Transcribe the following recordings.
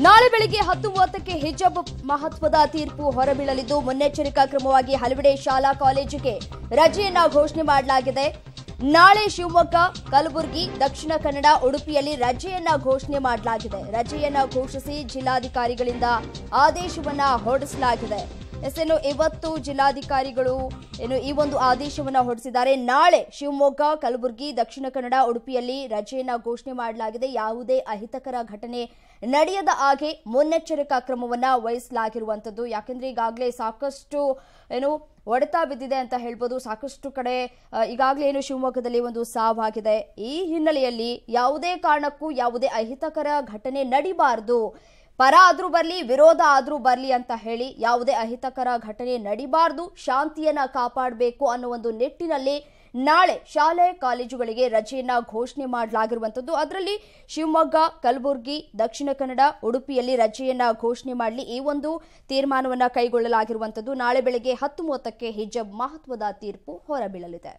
ನಾಳೆ ಬೆಳಿಗ್ಗೆ ಹತ್ತು ಮೂವತ್ತಕ್ಕೆ ಹಿಜಬ್ ಮಹತ್ವದ ತೀರ್ಪು ಹೊರಬೀಳಲಿದ್ದು ಮುನ್ನೆಚ್ಚರಿಕಾ ಕ್ರಮವಾಗಿ ಹಲವೆಡೆ ಶಾಲಾ ಕಾಲೇಜಿಗೆ ರಜೆಯನ್ನ ಘೋಷಣೆ ಮಾಡಲಾಗಿದೆ ನಾಳೆ ಶಿವಮೊಗ್ಗ ಕಲಬುರಗಿ ದಕ್ಷಿಣ ಕನ್ನಡ ಉಡುಪಿಯಲ್ಲಿ ರಜೆಯನ್ನ ಘೋಷಣೆ ಮಾಡಲಾಗಿದೆ ರಜೆಯನ್ನ ಘೋಷಿಸಿ ಜಿಲ್ಲಾಧಿಕಾರಿಗಳಿಂದ ಆದೇಶವನ್ನ ಹೊರಡಿಸಲಾಗಿದೆ ಎಸ್ ಏನು ಇವತ್ತು ಜಿಲ್ಲಾಧಿಕಾರಿಗಳು ಏನು ಈ ಒಂದು ಆದೇಶವನ್ನ ಹೊರಡಿಸಿದ್ದಾರೆ ನಾಳೆ ಶಿವಮೊಗ್ಗ ಕಲಬುರಗಿ ದಕ್ಷಿಣ ಕನ್ನಡ ಉಡುಪಿಯಲ್ಲಿ ರಜೆಯನ್ನ ಘೋಷಣೆ ಮಾಡಲಾಗಿದೆ ಯಾವುದೇ ಅಹಿತಕರ ಘಟನೆ ನಡೆಯದ ಹಾಗೆ ಮುನ್ನೆಚ್ಚರಿಕಾ ಕ್ರಮವನ್ನ ವಹಿಸಲಾಗಿರುವಂತದ್ದು ಯಾಕೆಂದ್ರೆ ಈಗಾಗಲೇ ಸಾಕಷ್ಟು ಏನು ಹೊಡೆತ ಬಿದ್ದಿದೆ ಅಂತ ಹೇಳ್ಬೋದು ಸಾಕಷ್ಟು ಕಡೆ ಆ, ಈಗಾಗಲೇ ಏನು ಶಿವಮೊಗ್ಗದಲ್ಲಿ ಒಂದು ಸಾವಾಗಿದೆ ಈ ಹಿನ್ನೆಲೆಯಲ್ಲಿ ಯಾವುದೇ ಕಾರಣಕ್ಕೂ ಯಾವುದೇ ಅಹಿತಕರ ಘಟನೆ ನಡಿಬಾರದು ಪರ ಆದ್ರೂ ಬರ್ಲಿ ವಿರೋಧ ಆದ್ರೂ ಬರ್ಲಿ ಅಂತ ಹೇಳಿ ಯಾವುದೇ ಅಹಿತಕರ ಘಟನೆ ನಡಿಬಾರ್ದು ಶಾಂತಿಯನ್ನ ಕಾಪಾಡಬೇಕು ಅನ್ನೋ ಒಂದು ನಿಟ್ಟಿನಲ್ಲಿ ನಾಳೆ ಶಾಲೆ ಕಾಲೇಜುಗಳಿಗೆ ರಜೆಯನ್ನ ಘೋಷಣೆ ಮಾಡಲಾಗಿರುವಂತದ್ದು ಅದರಲ್ಲಿ ಶಿವಮೊಗ್ಗ ಕಲಬುರಗಿ ದಕ್ಷಿಣ ಕನ್ನಡ ಉಡುಪಿಯಲ್ಲಿ ರಜೆಯನ್ನ ಘೋಷಣೆ ಮಾಡಲಿ ಈ ಒಂದು ತೀರ್ಮಾನವನ್ನ ಕೈಗೊಳ್ಳಲಾಗಿರುವಂತದ್ದು ನಾಳೆ ಬೆಳಗ್ಗೆ ಹತ್ತು ಮೂವತ್ತಕ್ಕೆ ಹಿಜಬ್ ಮಹತ್ವದ ತೀರ್ಪು ಹೊರಬೀಳಲಿದೆ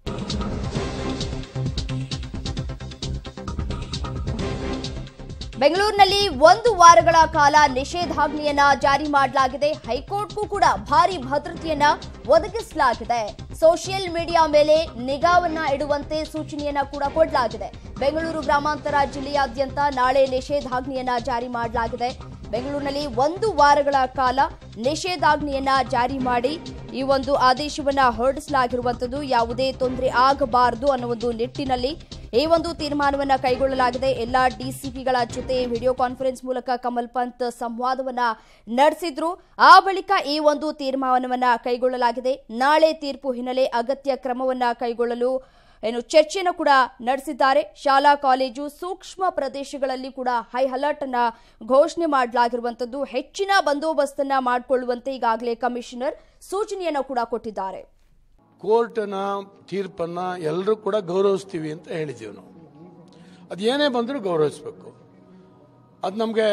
ಬೆಂಗಳೂರಿನಲ್ಲಿ ಒಂದು ವಾರಗಳ ಕಾಲ ನಿಷೇಧಾಜ್ಞೆಯನ್ನ ಜಾರಿ ಮಾಡಲಾಗಿದೆ ಹೈಕೋರ್ಟ್ಗೂ ಕೂಡ ಭಾರಿ ಭದ್ರತೆಯನ್ನ ಒದಗಿಸಲಾಗಿದೆ ಸೋಷಿಯಲ್ ಮೀಡಿಯಾ ಮೇಲೆ ನಿಗಾವನ್ನ ಇಡುವಂತೆ ಸೂಚನೆಯನ್ನ ಕೂಡ ಕೊಡಲಾಗಿದೆ ಬೆಂಗಳೂರು ಗ್ರಾಮಾಂತರ ಜಿಲ್ಲೆಯಾದ್ಯಂತ ನಾಳೆ ನಿಷೇಧಾಜ್ಞೆಯನ್ನ ಜಾರಿ ಮಾಡಲಾಗಿದೆ ಬೆಂಗಳೂರಿನಲ್ಲಿ ಒಂದು ವಾರಗಳ ಕಾಲ ನಿಷೇಧಾಜ್ಞೆಯನ್ನ ಜಾರಿ ಮಾಡಿ ಈ ಒಂದು ಆದೇಶವನ್ನ ಹೊರಡಿಸಲಾಗಿರುವಂತದ್ದು ಯಾವುದೇ ತೊಂದರೆ ಆಗಬಾರದು ಅನ್ನೋ ಒಂದು ನಿಟ್ಟಿನಲ್ಲಿ ಈ ಒಂದು ತೀರ್ಮಾನವನ್ನ ಕೈಗೊಳ್ಳಲಾಗಿದೆ ಎಲ್ಲಾ ಡಿಸಿಪಿಗಳ ಜೊತೆ ವಿಡಿಯೋ ಕಾನ್ಫರೆನ್ಸ್ ಮೂಲಕ ಕಮಲ್ ಪಂತ್ ಸಂವಾದವನ್ನ ನಡೆಸಿದ್ರು ಆ ಬಳಿಕ ಈ ಒಂದು ತೀರ್ಮಾನವನ್ನ ಕೈಗೊಳ್ಳಲಾಗಿದೆ ನಾಳೆ ತೀರ್ಪು ಹಿನ್ನೆಲೆ ಅಗತ್ಯ ಕ್ರಮವನ್ನ ಕೈಗೊಳ್ಳಲು ಏನು ಚರ್ಚೆಯನ್ನು ಕೂಡ ನಡೆಸಿದ್ದಾರೆ ಶಾಲಾ ಕಾಲೇಜು ಸೂಕ್ಷ್ಮ ಪ್ರದೇಶಗಳಲ್ಲಿ ಕೂಡ ಹೈ ಅಲರ್ಟ್ ಅನ್ನ ಘೋಷಣೆ ಮಾಡಲಾಗಿರುವಂತದ್ದು ಹೆಚ್ಚಿನ ಬಂದೋಬಸ್ತನ್ನ ಮಾಡಿಕೊಳ್ಳುವಂತೆ ಈಗಾಗಲೇ ಕಮಿಷನರ್ ಸೂಚನೆಯನ್ನು ಕೂಡ ಕೊಟ್ಟಿದ್ದಾರೆ ಕೋರ್ಟ್ನ ತೀರ್ಪನ್ನ ಎಲ್ಲರೂ ಕೂಡ ಗೌರವಿಸ್ತೀವಿ ಅಂತ ಹೇಳಿದ್ದೀವಿ ನಾವು ಅದು ಏನೇ ಬಂದರೂ ಗೌರವಿಸ್ಬೇಕು ಅದು ನಮಗೆ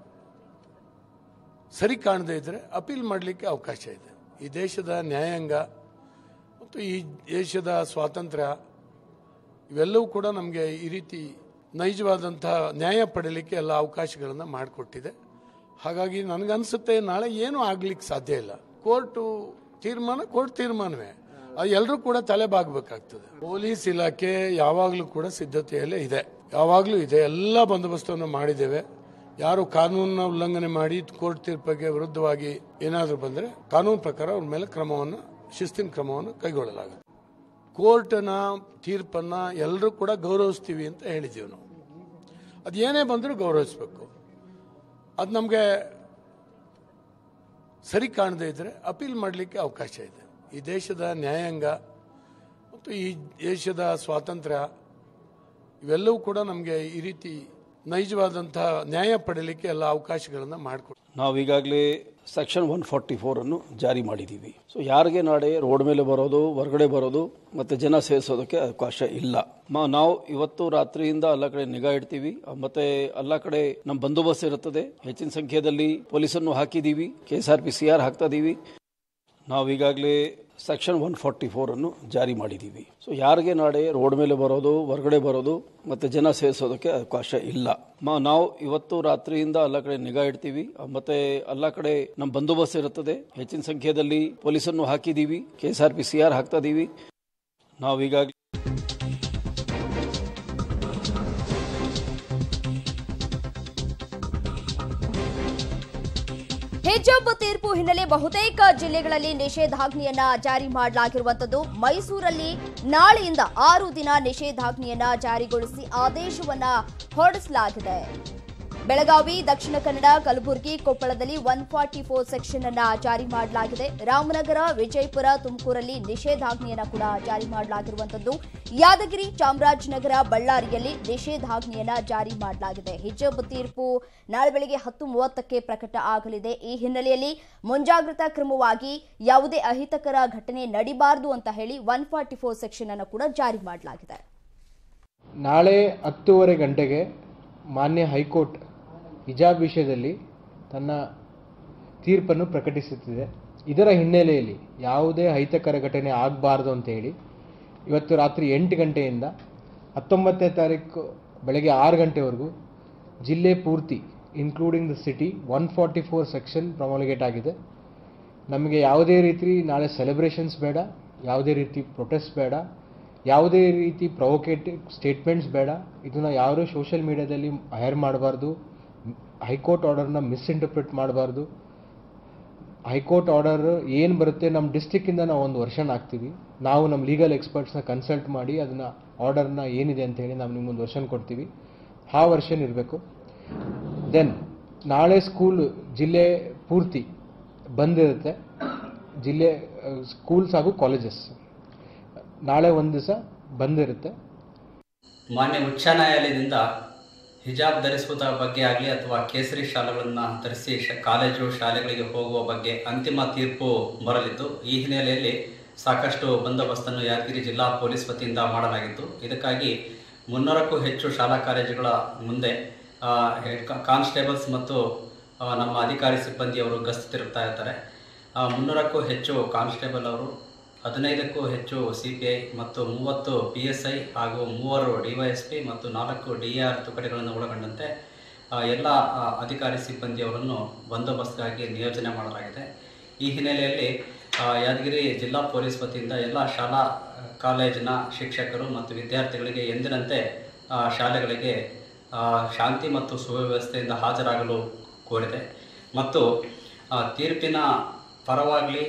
ಸರಿ ಕಾಣದೇ ಇದ್ರೆ ಅಪೀಲ್ ಮಾಡಲಿಕ್ಕೆ ಅವಕಾಶ ಇದೆ ಈ ದೇಶದ ನ್ಯಾಯಾಂಗ ಮತ್ತು ಈ ದೇಶದ ಸ್ವಾತಂತ್ರ್ಯ ಇವೆಲ್ಲವೂ ಕೂಡ ನಮಗೆ ಈ ರೀತಿ ನೈಜವಾದಂತಹ ನ್ಯಾಯ ಪಡೀಲಿಕ್ಕೆ ಎಲ್ಲ ಅವಕಾಶಗಳನ್ನು ಮಾಡಿಕೊಟ್ಟಿದೆ ಹಾಗಾಗಿ ನನಗನ್ಸುತ್ತೆ ನಾಳೆ ಏನೂ ಆಗ್ಲಿಕ್ಕೆ ಸಾಧ್ಯ ಇಲ್ಲ ಕೋರ್ಟು ತೀರ್ಮಾನ ಕೋರ್ಟ್ ತೀರ್ಮಾನವೇ ಅದು ಎಲ್ಲರೂ ಕೂಡ ತಲೆ ಬಾಗಬೇಕಾಗ್ತದೆ ಪೊಲೀಸ್ ಇಲಾಖೆ ಯಾವಾಗಲೂ ಕೂಡ ಸಿದ್ಧತೆಯಲ್ಲೇ ಇದೆ ಯಾವಾಗಲೂ ಇದೆ ಎಲ್ಲ ಬಂದೋಬಸ್ತನ್ನು ಮಾಡಿದ್ದೇವೆ ಯಾರು ಕಾನೂನನ್ನ ಉಲ್ಲಂಘನೆ ಮಾಡಿ ಕೋರ್ಟ್ ತೀರ್ಪಿಗೆ ವಿರುದ್ಧವಾಗಿ ಏನಾದರೂ ಬಂದರೆ ಕಾನೂನು ಪ್ರಕಾರ ಅವ್ರ ಮೇಲೆ ಕ್ರಮವನ್ನು ಶಿಸ್ತಿನ ಕ್ರಮವನ್ನು ಕೈಗೊಳ್ಳಲಾಗುತ್ತೆ ಕೋರ್ಟ್ನ ತೀರ್ಪನ್ನ ಎಲ್ಲರೂ ಕೂಡ ಗೌರವಿಸ್ತೀವಿ ಅಂತ ಹೇಳಿದ್ದೀವಿ ನಾವು ಅದು ಏನೇ ಬಂದರೂ ಗೌರವಿಸ್ಬೇಕು ಅದು ನಮಗೆ ಸರಿ ಕಾಣದೇ ಇದ್ರೆ ಅಪೀಲ್ ಮಾಡಲಿಕ್ಕೆ ಅವಕಾಶ ಇದೆ ಈ ದೇಶದ ನ್ಯಾಯಾಂಗ ಮತ್ತು ಈ ದೇಶದ ಸ್ವಾತಂತ್ರ್ಯ ಇವೆಲ್ಲವೂ ಕೂಡ ನಮಗೆ ಈ ರೀತಿ ನೈಜವಾದಂತಹ ನ್ಯಾಯ ಪಡೀಲಿಕ್ಕೆ ಎಲ್ಲ ಅವಕಾಶಗಳನ್ನು ಮಾಡಿಕೊಡ್ತೀವಿ ನಾವು ಈಗಾಗಲೇ ಸೆಕ್ಷನ್ ಒನ್ ಫಾರ್ಟಿ ಫೋರ್ ಅನ್ನು ಜಾರಿ ಮಾಡಿದ್ದೀವಿ ಸೊ ಯಾರಿಗೆ ನಾಳೆ ರೋಡ್ ಮೇಲೆ ಬರೋದು ಹೊರಗಡೆ ಬರೋದು ಮತ್ತೆ ಜನ ಸೇರಿಸೋದಕ್ಕೆ ಅವಕಾಶ ಇಲ್ಲ ಮ- ನಾವು ಇವತ್ತು ರಾತ್ರಿಯಿಂದ ಎಲ್ಲ ಕಡೆ ನಿಗಾ ಇಡ್ತೀವಿ ಮತ್ತೆ ಎಲ್ಲ ಕಡೆ ನಮ್ಮ ಬಂದೋಬಸ್ತ್ ಇರುತ್ತದೆ ಹೆಚ್ಚಿನ ಸಂಖ್ಯೆಯಲ್ಲಿ ಪೊಲೀಸನ್ನು ಹಾಕಿದ್ದೀವಿ K S R P C R ಹಾಕ್ತಾ ಇದೀವಿ ನಾವು ಈಗಾಗಲೇ ಸೆಕ್ಷನ್ ಒನ್ ಫಾರ್ಟಿ ಫೋರ್ ಅನ್ನು ಜಾರಿ ಮಾಡಿದ್ದೀವಿ ಸೊ ಯಾರಿಗೆ ನಾಳೆ ರೋಡ್ ಮೇಲೆ ಬರೋದು ಹೊರಗಡೆ ಬರೋದು ಮತ್ತೆ ಜನ ಸೇರಿಸೋದಕ್ಕೆ ಅವಕಾಶ ಇಲ್ಲ ಮ- ನಾವು ಇವತ್ತು ರಾತ್ರಿಯಿಂದ ಎಲ್ಲ ಕಡೆ ನಿಗಾ ಇಡ್ತೀವಿ ಮತ್ತೆ ಎಲ್ಲ ಕಡೆ ನಮ್ಮ ಬಂದೋಬಸ್ತ್ ಇರುತ್ತದೆ ಹೆಚ್ಚಿನ ಸಂಖ್ಯೆಯಲ್ಲಿ ಪೊಲೀಸನ್ನು ಹಾಕಿದ್ದೀವಿ K S R P C R ಹಾಕ್ತಾ ಇದೀವಿ ನಾವು ಈಗಾಗಲೇ ಹಿಜಬ್ ತೀರ್ಪು ಹಿನ್ನೆಲೆ ಬಹುತೇಕ ಜಿಲ್ಲೆಗಳಲ್ಲಿ ನಿಷೇಧಾಜ್ಞೆಯನ್ನ ಜಾರಿ ಮಾಡಲಾಗಿರುವಂತದ್ದು ಮೈಸೂರಲ್ಲಿ ನಾಳೆಯಿಂದ ಆರು ದಿನ ನಿಷೇಧಾಜ್ಞೆಯನ್ನ ಜಾರಿಗೊಳಿಸಿ ಆದೇಶವನ್ನ ಹೊರಡಿಸಲಾಗಿದೆ ಬೆಳಗಾವಿ ದಕ್ಷಿಣ ಕನ್ನಡ ಕಲಬುರಗಿ ಕೊಪ್ಪಳದಲ್ಲಿ ಒನ್ ಫಾರ್ಟಿ ಫೋರ್ ಸೆಕ್ಷನ್ ಅನ್ನ ಜಾರಿ ಮಾಡಲಾಗಿದೆ ರಾಮನಗರ ವಿಜಯಪುರ ತುಮಕೂರಲ್ಲಿ ನಿಷೇಧಾಜ್ಞೆಯನ್ನ ಕೂಡ ಜಾರಿ ಮಾಡಲಾಗಿರುವಂತದ್ದು ಯಾದಗಿರಿ ಚಾಮರಾಜನಗರ ಬಳ್ಳಾರಿಯಲ್ಲಿ ನಿಷೇಧಾಜ್ಞೆಯನ್ನ ಜಾರಿ ಮಾಡಲಾಗಿದೆ ಹಿಜಬ್ ತೀರ್ಪು ನಾಳೆ ಬೆಳಗ್ಗೆ ಹತ್ತು ಮೂವತ್ತಕ್ಕೆ ಪ್ರಕಟ ಆಗಲಿದೆ ಈ ಹಿನ್ನೆಲೆಯಲ್ಲಿ ಮುಂಜಾಗ್ರತಾ ಕ್ರಮವಾಗಿ ಯಾವುದೇ ಅಹಿತಕರ ಘಟನೆ ನಡಿಬಾರದು ಅಂತ ಹೇಳಿ ಒನ್ ಫಾರ್ಟಿ ಫೋರ್ ಸೆಕ್ಷನ್ ಅನ್ನು ಕೂಡ ಜಾರಿ ಮಾಡಲಾಗಿದೆ ನಾಳೆ ಹತ್ತೂವರೆ ಗಂಟೆಗೆ ಮಾನ್ಯ ಹೈಕೋರ್ಟ್ ಹಿಜಾಬ್ ವಿಷಯದಲ್ಲಿ ತನ್ನ ತೀರ್ಪನ್ನು ಪ್ರಕಟಿಸುತ್ತಿದೆ ಇದರ ಹಿನ್ನೆಲೆಯಲ್ಲಿ ಯಾವುದೇ ಅಹಿತಕರ ಘಟನೆ ಆಗಬಾರ್ದು ಅಂತ ಹೇಳಿ ಇವತ್ತು ರಾತ್ರಿ ಎಂಟು ಗಂಟೆಯಿಂದ ಹತ್ತೊಂಬತ್ತನೇ ತಾರೀಕು ಬೆಳಗ್ಗೆ ಆರು ಗಂಟೆವರೆಗೂ ಜಿಲ್ಲೆ ಪೂರ್ತಿ including the city one forty four section promulgate ಆಗಿದೆ ನಮಗೆ ಯಾವುದೇ ರೀತಿ ನಾಳೆ ಸೆಲೆಬ್ರೇಷನ್ಸ್ ಬೇಡ ಯಾವುದೇ ರೀತಿ ಪ್ರೊಟೆಸ್ಟ್ ಬೇಡ ಯಾವುದೇ ರೀತಿ ಪ್ರೊವೊಕೇಟಿವ್ ಸ್ಟೇಟ್ಮೆಂಟ್ಸ್ ಬೇಡ ಇದನ್ನು ಯಾರು ಸೋಷಿಯಲ್ ಮೀಡಿಯಾದಲ್ಲಿ ಹೈರ್ ಮಾಡಬಾರ್ದು ಹೈಕೋರ್ಟ್ ಆರ್ಡರ್ನ ಮಿಸ್ಇಂಟರ್ಪ್ರಿಟ್ ಮಾಡಬಾರ್ದು ಹೈಕೋರ್ಟ್ ಆರ್ಡರ್ ಏನು ಬರುತ್ತೆ ನಮ್ಮ ಡಿಸ್ಟಿಕ್ಕಿಂದ ನಾವು ಒಂದು ವರ್ಷನ್ ಹಾಕ್ತೀವಿ ನಾವು ನಮ್ಮ ಲೀಗಲ್ ಎಕ್ಸ್ಪರ್ಟ್ಸ್ನ ಕನ್ಸಲ್ಟ್ ಮಾಡಿ ಅದನ್ನು ಆರ್ಡರ್ನ ಏನಿದೆ ಅಂತ ಹೇಳಿ ನಾವು ನಿಮ್ಗೊಂದು ವರ್ಷನ್ ಕೊಡ್ತೀವಿ ಆ ವರ್ಷನ್ ಇರಬೇಕು ದೆನ್ ನಾಳೆ ಸ್ಕೂಲ್ ಜಿಲ್ಲೆ ಪೂರ್ತಿ ಬಂದಿರುತ್ತೆ ಜಿಲ್ಲೆ ಸ್ಕೂಲ್ಸ್ ಹಾಗೂ ಕಾಲೇಜಸ್ ನಾಳೆ ಒಂದು ದಿವಸ ಬಂದಿರುತ್ತೆ ಮಾನ್ಯ ಉಚ್ಚ ನ್ಯಾಯಾಲಯದಿಂದ ಹಿಜಾಬ್ ಧರಿಸುವುದರ ಬಗ್ಗೆ ಆಗಲಿ ಅಥವಾ ಕೇಸರಿ ಶಾಲೆಗಳನ್ನು ಧರಿಸಿ ಶ ಕಾಲೇಜು ಶಾಲೆಗಳಿಗೆ ಹೋಗುವ ಬಗ್ಗೆ ಅಂತಿಮ ತೀರ್ಪು ಬರಲಿದ್ದು ಈ ಹಿನ್ನೆಲೆಯಲ್ಲಿ ಸಾಕಷ್ಟು ಬಂದೋಬಸ್ತನ್ನು ಯಾದಗಿರಿ ಜಿಲ್ಲಾ ಪೊಲೀಸ್ ವತಿಯಿಂದ ಮಾಡಲಾಗಿತ್ತು ಇದಕ್ಕಾಗಿ ಮುನ್ನೂರಕ್ಕೂ ಹೆಚ್ಚು ಶಾಲಾ ಕಾಲೇಜುಗಳ ಮುಂದೆ ಆ, ಹೆಡ್ ಕಾ- ಕಾನ್ಸ್ಟೇಬಲ್ಸ್ ಮತ್ತು ಆ, ನಮ್ಮ ಅಧಿಕಾರಿ ಸಿಬ್ಬಂದಿಯವರು ಗಸ್ತು ತಿರುಗ್ತಾ ಇರ್ತಾರೆ ಆ, ಮುನ್ನೂರಕ್ಕೂ ಹೆಚ್ಚು ಕಾನ್ಸ್ಟೇಬಲ್ ಅವರು ಹದಿನೈದಕ್ಕೂ ಹೆಚ್ಚು ಸಿ ಪಿ ಐ ಮತ್ತು ಮೂವತ್ತು ಪಿ ಎಸ್ ಐ ಹಾಗೂ ಮೂವರು ಡಿವೈಎಸ್ಪಿ ಮತ್ತು ನಾಲ್ಕು ಡಿ ಆರ್ ತುಕಡಿಗಳನ್ನು ಒಳಗೊಂಡಂತೆ ಆ, ಎಲ್ಲ ಆ, ಅಧಿಕಾರಿ ಸಿಬ್ಬಂದಿಯವರನ್ನು ಬಂದೋಬಸ್ತ್ಗಾಗಿ ನಿಯೋಜನೆ ಮಾಡಲಾಗಿದೆ ಈ ಹಿನ್ನೆಲೆಯಲ್ಲಿ ಆ, ಯಾದಗಿರಿ ಜಿಲ್ಲಾ ಪೊಲೀಸ್ ವತಿಯಿಂದ ಎಲ್ಲ ಶಾಲಾ ಆ, ಕಾಲೇಜಿನ ಶಿಕ್ಷಕರು ಮತ್ತು ವಿದ್ಯಾರ್ಥಿಗಳಿಗೆ ಎಂದಿನಂತೆ ಆ, ಶಾಲೆಗಳಿಗೆ ಆ, ಶಾಂತಿ ಮತ್ತು ಸುವ್ಯವಸ್ಥೆಯಿಂದ ಹಾಜರಾಗಲು ಕೋರಿದೆ ಮತ್ತು ಆ, ತೀರ್ಪಿನ ಪರವಾಗಲಿ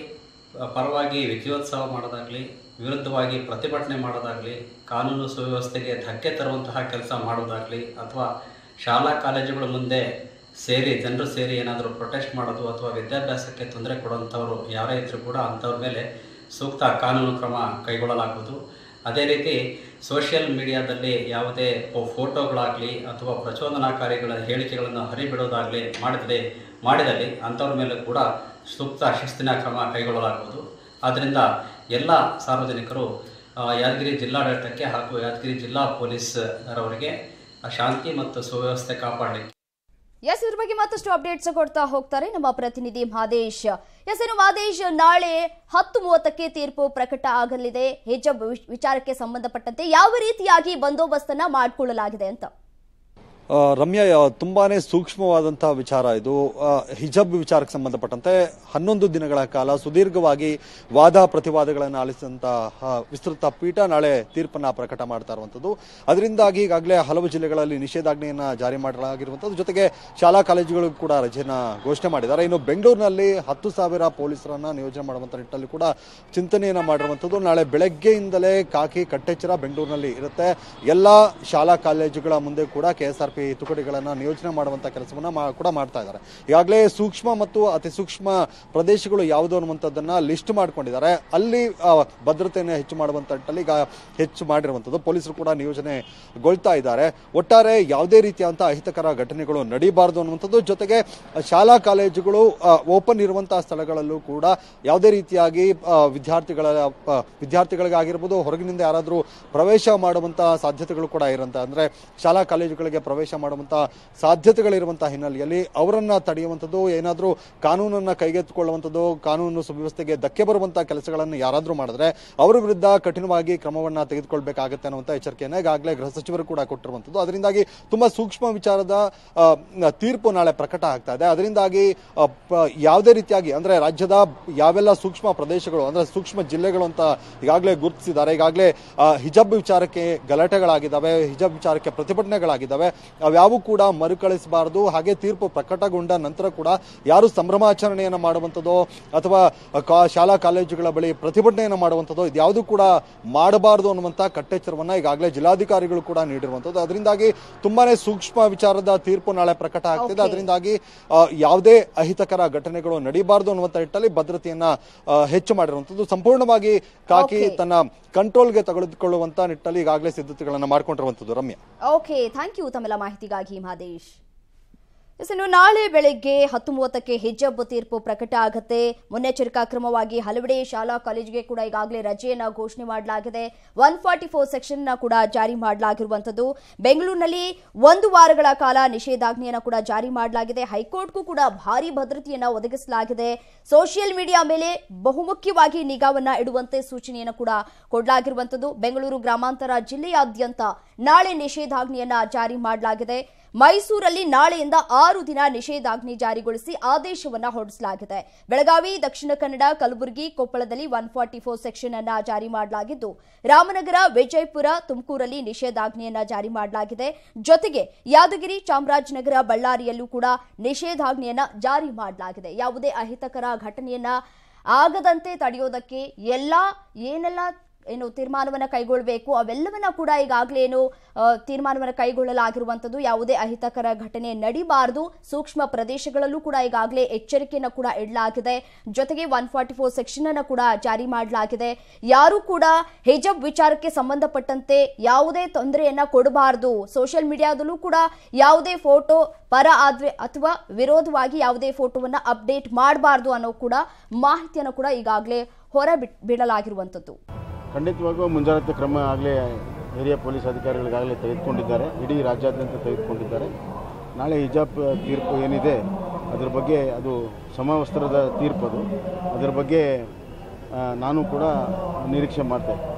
ಪರವಾಗಿ ವಿಜಯೋತ್ಸವ ಮಾಡೋದಾಗಲಿ ವಿರುದ್ಧವಾಗಿ ಪ್ರತಿಭಟನೆ ಮಾಡೋದಾಗಲಿ ಕಾನೂನು ಸುವ್ಯವಸ್ಥೆಗೆ ಧಕ್ಕೆ ತರುವಂತಹ ಕೆಲಸ ಮಾಡೋದಾಗಲಿ ಅಥವಾ ಶಾಲಾ ಕಾಲೇಜುಗಳ ಮುಂದೆ ಸೇರಿ ಜನರು ಸೇರಿ ಏನಾದರೂ ಪ್ರೊಟೆಸ್ಟ್ ಮಾಡೋದು ಅಥವಾ ವಿದ್ಯಾಭ್ಯಾಸಕ್ಕೆ ತೊಂದರೆ ಕೊಡುವಂಥವ್ರು ಯಾರೇ ಇದ್ದರೂ ಕೂಡ ಅಂಥವ್ರ ಮೇಲೆ ಸೂಕ್ತ ಕಾನೂನು ಕ್ರಮ ಕೈಗೊಳ್ಳಲಾಗುವುದು ಅದೇ ರೀತಿ ಸೋಷಿಯಲ್ ಮೀಡಿಯಾದಲ್ಲಿ ಯಾವುದೇ ಫೋಟೋಗಳಾಗಲಿ ಅಥವಾ ಪ್ರಚೋದನಾಕಾರಿಗಳ ಹೇಳಿಕೆಗಳನ್ನು ಹರಿಬಿಡೋದಾಗಲಿ ಮಾಡಿದರೆ ಮಾಡಿದಲ್ಲಿ ಅಂಥವ್ರ ಮೇಲೆ ಕೂಡ ಸೂಕ್ತ ಶಿಸ್ತಿನ ಕ್ರಮ ಕೈಗೊಳ್ಳಲಾಗುವುದು ಆದ್ದರಿಂದ ಎಲ್ಲ ಸಾರ್ವಜನಿಕರು ಆ, ಯಾದಗಿರಿ ಜಿಲ್ಲಾಡಳಿತಕ್ಕೆ ಹಾಗೂ ಯಾದಗಿರಿ ಜಿಲ್ಲಾ ಪೊಲೀಸರವರಿಗೆ ಶಾಂತಿ ಮತ್ತು ಸುವ್ಯವಸ್ಥೆ ಕಾಪಾಡಲಿಕ್ಕೆ ಎಸ್ ಇದ್ರ ಬಗ್ಗೆ ಮತ್ತಷ್ಟು ಅಪ್ಡೇಟ್ಸ್ ಕೊಡ್ತಾ ಹೋಗ್ತಾರೆ ನಮ್ಮ ಪ್ರತಿನಿಧಿ ಮಹದೇಶ್ ಎಸ್ ಏನು ಮಹದೇಶ್ ನಾಳೆ ಹತ್ತು ಮೂವತ್ತಕ್ಕೆ ತೀರ್ಪು ಪ್ರಕಟ ಆಗಲಿದೆ ಹಿಜಬ್ ವಿಚ್- ವಿಚಾರಕ್ಕೆ ಸಂಬಂಧಪಟ್ಟಂತೆ ಯಾವ ರೀತಿಯಾಗಿ ಬಂದೋಬಸ್ತನ್ನ ಮಾಡಿಕೊಳ್ಳಲಾಗಿದೆ ಅಂತ ಆ, ರಮ್ಯಾ ಯಾ- ತುಂಬಾನೇ ಸೂಕ್ಷ್ಮವಾದಂತಹ ವಿಚಾರ ಇದು ಆ, ಹಿಜಬ್ ವಿಚಾರಕ್ಕೆ ಸಂಬಂಧಪಟ್ಟಂತೆ ಹನ್ನೊಂದು ದಿನಗಳ ಕಾಲ ಸುದೀರ್ಘವಾಗಿ ವಾದ ಪ್ರತಿವಾದಗಳನ್ನು ಆಲಿಸಿದಂತಹ ವಿಸ್ತೃತ ಪೀಠ ನಾಳೆ ತೀರ್ಪನ್ನ ಪ್ರಕಟ ಮಾಡ್ತಾ ಇರುವಂತದ್ದು ಅದರಿಂದಾಗಿ ಈಗಾಗಲೇ ಹಲವು ಜಿಲ್ಲೆಗಳಲ್ಲಿ ನಿಷೇಧಾಜ್ಞೆಯನ್ನ ಜಾರಿ ಮಾಡಲಾಗಿರುವಂತದ್ದು ಜೊತೆಗೆ ಶಾಲಾ ಕಾಲೇಜುಗಳು ಕೂಡ ರಜೆನ ಘೋಷಣೆ ಮಾಡಿದ್ದಾರೆ ಇನ್ನು ಬೆಂಗಳೂರಿನಲ್ಲಿ ಹತ್ತು ಸಾವಿರ ಪೊಲೀಸರನ್ನ ನಿಯೋಜನೆ ಮಾಡುವಂತ ನಿಟ್ಟಿನಲ್ಲಿ ಕೂಡ ಚಿಂತನೆಯನ್ನ ಮಾಡಿರುವಂತದ್ದು ನಾಳೆ ಬೆಳಗ್ಗೆಯಿಂದಲೇ ಕಾಕಿ ಕಟ್ಟೆಚ್ಚರ ಬೆಂಗಳೂರಿನಲ್ಲಿ ಇರುತ್ತೆ ಎಲ್ಲಾ ಶಾಲಾ ಕಾಲೇಜುಗಳ ಮುಂದೆ ಕೂಡ ಕೆಎಸ್ಆರ್ಪಿ ತುಕಡಿಗಳನ್ನ ನಿಯೋಜನೆ ಮಾಡುವಂತ ಕೆಲಸವನ್ನ ಮಾ- ಕೂಡ ಮಾಡ್ತಾ ಇದ್ದಾರೆ ಈಗಾಗಲೇ ಸೂಕ್ಷ್ಮ ಮತ್ತು ಅತಿ ಸೂಕ್ಷ್ಮ ಪ್ರದೇಶಗಳು ಯಾವುದು ಅನ್ನುವಂಥದ್ದನ್ನ ಲಿಸ್ಟ್ ಮಾಡ್ಕೊಂಡಿದ್ದಾರೆ ಅಲ್ಲಿ ಆ, ಭದ್ರತೆಯನ್ನು ಹೆಚ್ಚು ಮಾಡುವಂತ ನಿಟ್ಟಿನಲ್ಲಿ ಈಗ ಹೆಚ್ಚು ಮಾಡಿರುವಂತದ್ದು ಪೊಲೀಸರು ಕೂಡ ನಿಯೋಜನೆಗೊಳ್ತಾ ಇದ್ದಾರೆ ಒಟ್ಟಾರೆ ಯಾವುದೇ ರೀತಿಯಾದಂತಹ ಅಹಿತಕರ ಘಟನೆಗಳು ನಡೀಬಾರದು ಅನ್ನುವಂಥದ್ದು ಜೊತೆಗೆ ಶಾಲಾ ಕಾಲೇಜುಗಳು ಓಪನ್ ಇರುವಂತಹ ಸ್ಥಳಗಳಲ್ಲೂ ಕೂಡ ಯಾವುದೇ ರೀತಿಯಾಗಿ ಆ, ವಿದ್ಯಾರ್ಥಿಗಳ ಆ, ವಿದ್ಯಾರ್ಥಿಗಳಿಗಾಗಿರ್ಬೋದು ಹೊರಗಿನಿಂದ ಯಾರಾದರೂ ಪ್ರವೇಶ ಮಾಡುವಂತಹ ಸಾಧ್ಯತೆಗಳು ಕೂಡ ಇರಂತ ಅಂದ್ರೆ ಶಾಲಾ ಕಾಲೇಜುಗಳಿಗೆ ಪ್ರವೇಶ ಮಾಡುವಂತಹ ಸಾಧ್ಯತೆಗಳಿರುವಂತಹ ಹಿನ್ನೆಲೆಯಲ್ಲಿ ಅವರನ್ನ ತಡೆಯುವಂಥದ್ದು ಏನಾದರೂ ಕಾನೂನನ್ನ ಕೈಗೆತ್ತಿಕೊಳ್ಳುವಂಥದ್ದು ಕಾನೂನು ಸುವ್ಯವಸ್ಥೆಗೆ ಧಕ್ಕೆ ಬರುವಂತಹ ಕೆಲಸಗಳನ್ನು ಯಾರಾದರೂ ಮಾಡಿದ್ರೆ ಅವರ ವಿರುದ್ಧ ಕಠಿಣವಾಗಿ ಕ್ರಮವನ್ನ ತೆಗೆದುಕೊಳ್ಬೇಕಾಗತ್ತೆ ಅನ್ನುವಂಥ ಎಚ್ಚರಿಕೆಯನ್ನ ಈಗಾಗಲೇ ಗೃಹ ಸಚಿವರು ಕೂಡ ಕೊಟ್ಟಿರುವಂಥದ್ದು ಅದರಿಂದಾಗಿ ತುಂಬಾ ಸೂಕ್ಷ್ಮ ವಿಚಾರದ ಆ, ತೀರ್ಪು ನಾಳೆ ಪ್ರಕಟ ಆಗ್ತಾ ಇದೆ ಅದರಿಂದಾಗಿ ಆ, ಪ- ಯಾವುದೇ ರೀತಿಯಾಗಿ ಅಂದ್ರೆ ರಾಜ್ಯದ ಯಾವೆಲ್ಲ ಸೂಕ್ಷ್ಮ ಪ್ರದೇಶಗಳು ಅಂದ್ರೆ ಸೂಕ್ಷ್ಮ ಜಿಲ್ಲೆಗಳು ಅಂತ ಈಗಾಗಲೇ ಗುರುತಿಸಿದ್ದಾರೆ ಈಗಾಗಲೇ ಆ, ಹಿಜಬ್ ವಿಚಾರಕ್ಕೆ ಗಲಾಟೆಗಳಾಗಿದ್ದಾವೆ ಹಿಜಬ್ ವಿಚಾರಕ್ಕೆ ಪ್ರತಿಭಟನೆಗಳಾಗಿದ್ದಾವೆ ಅವ್ಯಾವು ಕೂಡ ಮರುಕಳಿಸಬಾರದು ಹಾಗೆ ತೀರ್ಪು ಪ್ರಕಟಗೊಂಡ ನಂತರ ಕೂಡ ಯಾರು ಸಂಭ್ರಮಾಚರಣೆಯನ್ನು ಮಾಡುವಂಥದ್ದು ಅಥವಾ ಕಾ- ಶಾಲಾ ಕಾಲೇಜುಗಳ ಬಳಿ ಪ್ರತಿಭಟನೆಯನ್ನು ಮಾಡುವಂಥದ್ದು ಇದ್ಯಾವುದು ಕೂಡ ಮಾಡಬಾರದು ಅನ್ನುವಂಥ ಕಟ್ಟೆಚ್ಚರವನ್ನ ಈಗಾಗಲೇ ಜಿಲ್ಲಾಧಿಕಾರಿಗಳು ಕೂಡ ನೀಡಿರುವಂಥದ್ದು ಅದರಿಂದಾಗಿ ತುಂಬಾನೇ ಸೂಕ್ಷ್ಮ ವಿಚಾರದ ತೀರ್ಪು ನಾಳೆ ಪ್ರಕಟ ಆಗ್ತಿದೆ Okay. ಅದರಿಂದಾಗಿ ಆ, ಯಾವುದೇ ಅಹಿತಕರ ಘಟನೆಗಳು ನಡೀಬಾರದು ಅನ್ನುವಂಥ ನಿಟ್ಟಲ್ಲಿ ಭದ್ರತೆಯನ್ನ ಆ, ಹೆಚ್ಚು ಮಾಡಿರುವಂಥದ್ದು ಸಂಪೂರ್ಣವಾಗಿ ಕಾಕಿ Okay. ತನ್ನ ಕಂಟ್ರೋಲ್ಗೆ ತೆಗೆದುಕೊಳ್ಳುವಂತ ನಿಟ್ಟಲ್ಲಿ ಈಗಾಗಲೇ ಸಿದ್ಧತೆಗಳನ್ನ ಮಾಡ್ಕೊಂಡಿರುವಂಥದ್ದು ರಮ್ಯಾ ಓಕೆ ಥ್ಯಾಂಕ್ ಯು ತಮ್ಮೆಲ್ಲ ಮಾಹಿತಿಗಾಗಿ ಮಹದೇಶ್ ಎಸ್ ಇನ್ನು ನಾಳೆ ಬೆಳಗ್ಗೆ ಹತ್ತು ಮೂವತ್ತಕ್ಕೆ ಹಿಜಬ್ ತೀರ್ಪು ಪ್ರಕಟ ಆಗುತ್ತೆ ಮುನ್ನೆಚ್ಚರಿಕಾ ಕ್ರಮವಾಗಿ ಹಲವೆಡೆ ಶಾಲಾ ಕಾಲೇಜಿಗೆ ಕೂಡ ಈಗಾಗಲೇ ರಜೆಯನ್ನ ಘೋಷಣೆ ಮಾಡಲಾಗಿದೆ ಒನ್ ಫಾರ್ಟಿ ಫೋರ್ ಸೆಕ್ಷನ್ ಕೂಡ ಜಾರಿ ಮಾಡಲಾಗಿರುವಂತದ್ದು ಬೆಂಗಳೂರಿನಲ್ಲಿ ಒಂದು ವಾರಗಳ ಕಾಲ ನಿಷೇಧಾಜ್ಞೆಯನ್ನ ಕೂಡ ಜಾರಿ ಮಾಡಲಾಗಿದೆ ಹೈಕೋರ್ಟ್ಗೂ ಕೂಡ ಭಾರಿ ಭದ್ರತೆಯನ್ನ ಒದಗಿಸಲಾಗಿದೆ ಸೋಷಿಯಲ್ ಮೀಡಿಯಾ ಮೇಲೆ ಬಹುಮುಖ್ಯವಾಗಿ ನಿಗಾವನ್ನ ಇಡುವಂತೆ ಸೂಚನೆಯನ್ನು ಕೂಡ ಕೊಡಲಾಗಿರುವಂತದ್ದು ಬೆಂಗಳೂರು ಗ್ರಾಮಾಂತರ ಜಿಲ್ಲೆಯಾದ್ಯಂತ ನಾಳೆ ನಿಷೇಧಾಜ್ಞೆಯನ್ನ ಜಾರಿ ಮಾಡಲಾಗಿದೆ ಮೈಸೂರಲ್ಲಿ ನಾಳೆಯಿಂದ ಆರು ದಿನ ನಿಷೇಧಾಜ್ಞೆ ಜಾರಿಗೊಳಿಸಿ ಆದೇಶವನ್ನ ಹೊರಡಿಸಲಾಗಿದೆ ಬೆಳಗಾವಿ ದಕ್ಷಿಣ ಕನ್ನಡ ಕಲಬುರಗಿ ಕೊಪ್ಪಳದಲ್ಲಿ ಒನ್ ಫಾರ್ಟಿ ಫೋರ್ ಸೆಕ್ಷನ್ ಅನ್ನ ಜಾರಿ ಮಾಡಲಾಗಿದ್ದು ರಾಮನಗರ ವಿಜಯಪುರ ತುಮಕೂರಲ್ಲಿ ನಿಷೇಧಾಜ್ಞೆಯನ್ನ ಜಾರಿ ಮಾಡಲಾಗಿದೆ ಜೊತೆಗೆ ಯಾದಗಿರಿ ಚಾಮರಾಜನಗರ ಬಳ್ಳಾರಿಯಲ್ಲೂ ಕೂಡ ನಿಷೇಧಾಜ್ಞೆಯನ್ನ ಜಾರಿ ಮಾಡಲಾಗಿದೆ ಯಾವುದೇ ಅಹಿತಕರ ಘಟನೆಯನ್ನ ಆಗದಂತೆ ತಡೆಯೋದಕ್ಕೆ ಎಲ್ಲ ಏನೆಲ್ಲ ಏನು ತೀರ್ಮಾನವನ್ನ ಕೈಗೊಳ್ಳಬೇಕು ಅವೆಲ್ಲವನ್ನ ಕೂಡ ಈಗಾಗಲೇ ಏನು ಆ, ತೀರ್ಮಾನವನ್ನ ಕೈಗೊಳ್ಳಲಾಗಿರುವಂತದ್ದು ಯಾವುದೇ ಅಹಿತಕರ ಘಟನೆ ನಡಿಬಾರದು ಸೂಕ್ಷ್ಮ ಪ್ರದೇಶಗಳಲ್ಲೂ ಕೂಡ ಈಗಾಗಲೇ ಎಚ್ಚರಿಕೆಯನ್ನು ಕೂಡ ಇಡಲಾಗಿದೆ ಜೊತೆಗೆ ಒನ್ ಫಾರ್ಟಿ ಫೋರ್ ಸೆಕ್ಷನ್ ಅನ್ನು ಕೂಡ ಜಾರಿ ಮಾಡಲಾಗಿದೆ ಯಾರು ಕೂಡ ಹಿಜಬ್ ವಿಚಾರಕ್ಕೆ ಸಂಬಂಧಪಟ್ಟಂತೆ ಯಾವುದೇ ತೊಂದರೆಯನ್ನ ಕೊಡಬಾರದು ಸೋಷಿಯಲ್ ಮೀಡಿಯಾದಲ್ಲೂ ಕೂಡ ಯಾವುದೇ ಫೋಟೋ ಪರ ಆದ್ರೆ ಅಥವಾ ವಿರೋಧವಾಗಿ ಯಾವುದೇ ಫೋಟೋವನ್ನ ಅಪ್ಡೇಟ್ ಮಾಡಬಾರದು ಅನ್ನೋ ಕೂಡ ಮಾಹಿತಿಯನ್ನು ಕೂಡ ಈಗಾಗಲೇ ಹೊರ ಬಿಟ್- ಬಿಡಲಾಗಿರುವಂತದ್ದು ಖಂಡಿತವಾಗೂ ಮುಂಜಾಗ್ರತೆ ಕ್ರಮ ಆಗಲೇ ಹಿರಿಯ ಪೊಲೀಸ್ ಅಧಿಕಾರಿಗಳಿಗಾಗಲೇ ತೆಗೆದುಕೊಂಡಿದ್ದಾರೆ ಇಡೀ ರಾಜ್ಯಾದ್ಯಂತ ತೆಗೆದುಕೊಂಡಿದ್ದಾರೆ ನಾಳೆ ಹಿಜಾಬ್ ತೀರ್ಪು ಏನಿದೆ ಅದ್ರ ಬಗ್ಗೆ ಅದು ಸಮವಸ್ತ್ರದ ತೀರ್ಪು ಅದು ಅದರ ಬಗ್ಗೆ ಆ, ನಾನು ಕೂಡ ನಿರೀಕ್ಷೆ ಮಾಡ್ತೇನೆ